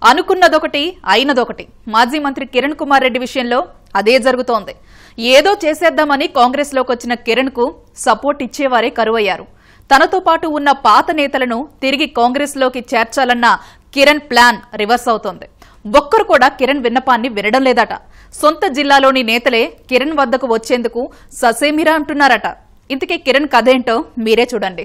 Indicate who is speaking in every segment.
Speaker 1: అనుకున్నదొకటి అయినదొకటి మాజీ మంత్రి కిరణ్ కుమార్ రెడ్డి విషయంలో అదే జరుగుతోంది ఏదో చేసేద్దామని కాంగ్రెస్లోకి వచ్చిన కిరణ్ కు సపోర్ట్ ఇచ్చేవారే కరువయ్యారు తనతో పాటు ఉన్న పాత నేతలను తిరిగి కాంగ్రెస్లోకి చేర్చాలన్న కిరణ్ ప్లాన్ రివర్స్ అవుతోంది ఒక్కరు కూడా కిరణ్ విన్నపాన్ని వినడం లేదట సొంత జిల్లాలోని నేతలే కిరణ్ వద్దకు వచ్చేందుకు ససేమిరా అంటున్నారట ఇంతకీ కిరణ్ కథేంటో మీరే చూడండి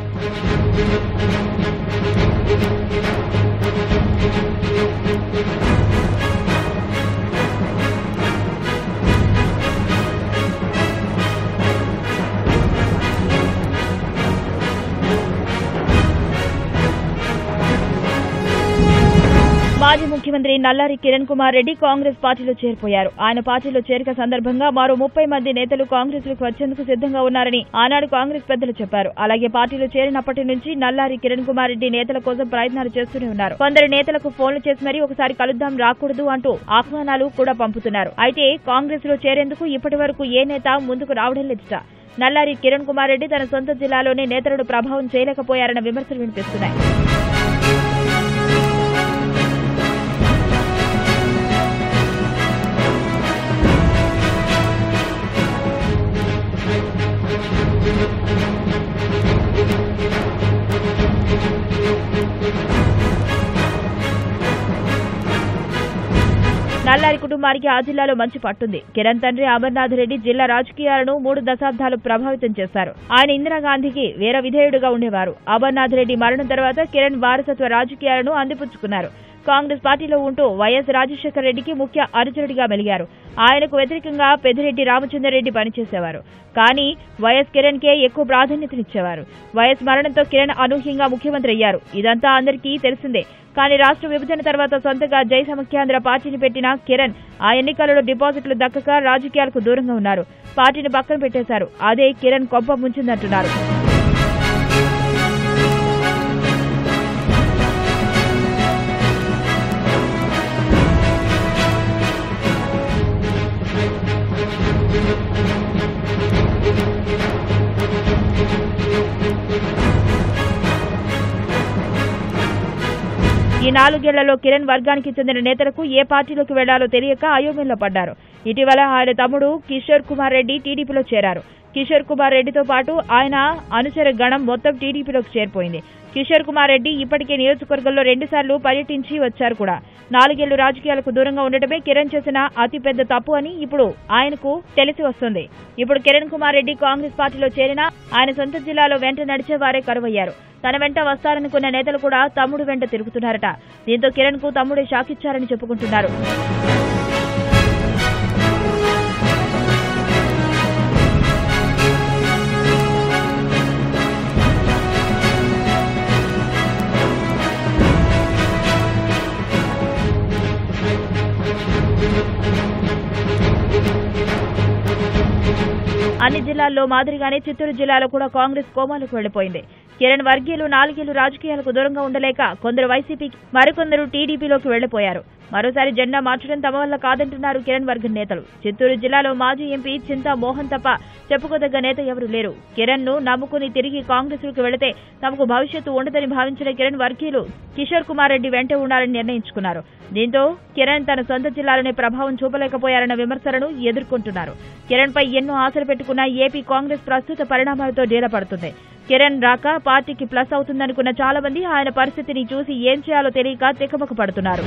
Speaker 2: మాజీ ముఖ్యమంత్రి నల్లారి కిరణ్ కుమార్ రెడ్డి కాంగ్రెస్ పార్టీలో చేరిపోయారు ఆయన పార్టీలో చేరిక సందర్భంగా మరో ముప్పై మంది నేతలు కాంగ్రెస్ లోకి వచ్చేందుకు సిద్ధంగా ఉన్నారని ఆనాడు కాంగ్రెస్ పెద్దలు చెప్పారు అలాగే పార్టీలో చేరినప్పటి నుంచి నల్లారి కిరణ్ కుమార్ రెడ్డి నేతల కోసం ప్రయత్నాలు చేస్తూనే ఉన్నారు కొందరు నేతలకు ఫోన్లు చేసి మరీ ఒకసారి కలుద్దాం రాకూడదు అంటూ ఆహ్వానాలు కూడా పంపుతున్నారు అయితే కాంగ్రెస్ లో చేరేందుకు ఇప్పటి వరకు ఏ నేత ముందుకు రావడం లేదట నల్లారి కిరణ్ కుమార్ రెడ్డి తన సొంత జిల్లాలోనే నేతలను ప్రభావం చేయలేకపోయారన్న విమర్శలు వినిపిస్తున్నాయి నల్లారి కుటుంబానికి ఆ జిల్లాలో మంచి పట్టుంది కిరణ్ తండ్రి అమర్నాథ్ రెడ్డి జిల్లా రాజకీయాలను మూడు దశాబ్దాలు ప్రభావితం చేశారు ఆయన ఇందిరాగాంధీకి వీర విధేయుడుగా ఉండేవారు అమర్నాథ్ రెడ్డి మరణం తర్వాత కిరణ్ వారసత్వ రాజకీయాలను అందిపుచ్చుకున్నారు కాంగ్రెస్ పార్టీలో ఉంటూ వైఎస్ రాజశేఖర రెడ్డికి ముఖ్య అనుచరుడిగా మెలిగారు ఆయనకు వ్యతిరేకంగా పెద్దిరెడ్డి రామచంద్రరెడ్డి పనిచేసేవారు కానీ వైఎస్ కిరణ్ కే ఎక్కువ ప్రాధాన్యతనిచ్చేవారు వైఎస్ మరణంతో కిరణ్ అనూహ్యంగా ముఖ్యమంత్రి అయ్యారు ఇదంతా అందరికీ తెలిసిందే కానీ రాష్ట్ర విభజన తర్వాత సొంతగా జై సమైక్యాంధ్ర పార్టీని పెట్టిన కిరణ్ ఆ ఎన్నికలలో డిపాజిట్లు దక్కక రాజకీయాలకు దూరంగా ఉన్నారు పార్టీని పక్కన పెట్టేశారు అదే కిరణ్ కొప్ప ముంచిందంటున్నారు ఈ నాలుగేళ్లలో కిరణ్ వర్గానికి చెందిన నేతలకు ఏ పార్టీలోకి వెళ్లాలో తెలియక అయోమయంలో పడ్డారు ఇటీవల ఆయన తమ్ముడు కిషోర్ కుమార్ రెడ్డి టీడీపీలో చేరారు కిషోర్ కుమార్ రెడ్డితో పాటు ఆయన అనుచర గణం మొత్తం టీడీపీలోకి చేరిపోయింది కిషోర్ కుమార్ రెడ్డి ఇప్పటికే నియోజకవర్గంలో రెండుసార్లు పర్యటించి వచ్చారు కూడా నాలుగేళ్లు రాజకీయాలకు దూరంగా ఉండటమే కిరణ్ చేసిన అతిపెద్ద తప్పు అని ఇప్పుడు ఆయనకు తెలిసి వస్తుంది ఇప్పుడు కిరణ్ కుమార్ రెడ్డి కాంగ్రెస్ పార్టీలో చేరినా ఆయన సొంత జిల్లాలో వెంట నడిచేవారే కరువయ్యారు తన వెంట వస్తారనుకున్న నేతలు కూడా తమ్ముడు వెంట తిరుగుతున్నారట దీంతో కిరణ్ కు తమ్ముడే షాకిచ్చారని చెప్పుకుంటున్నారు అన్ని జిల్లాల్లో మాదిరిగానే చిత్తూరు జిల్లాలో కూడా కాంగ్రెస్ కోమాలకు వెళ్లిపోయింది కిరణ్ వర్గీయులు నాలుగేళ్లు రాజకీయాలకు దూరంగా ఉండలేక కొందరు వైసీపీకి మరికొందరు టీడీపీలోకి వెళ్లిపోయారు మరోసారి జెండా మార్చడం తమ వల్ల కాదంటున్నారు కిరణ్ వర్గం నేతలు చిత్తూరు జిల్లాలో మాజీ ఎంపీ చింతా మోహన్ తప్ప చెప్పుకోదగ్గ నేత ఎవరూ లేరు కిరణ్ ను నమ్ముకుని తిరిగి కాంగ్రెస్ లోకి వెళితే తమకు భవిష్యత్తు ఉండదని భావించిన కిరణ్ వర్గీయులు కిషోర్ కుమార్ రెడ్డి వెంటే ఉండాలని నిర్ణయించుకున్నారు దీంతో కిరణ్ తన సొంత జిల్లాలోనే ప్రభావం చూపలేకపోయారన్న విమర్శలను ఎదుర్కొంటున్నారు కిరణ్ పై ఎన్నో ఆశలు పెట్టుకున్న ఏపీ కాంగ్రెస్ ప్రస్తుత పరిణామాలతో డీలపడుతుంది కిరణ్ రాక పార్టీకి ప్లస్ అవుతుందనుకున్న చాలా మంది ఆయన పరిస్థితిని చూసి ఏం చేయాలో తెలియక తికమక పడుతున్నారు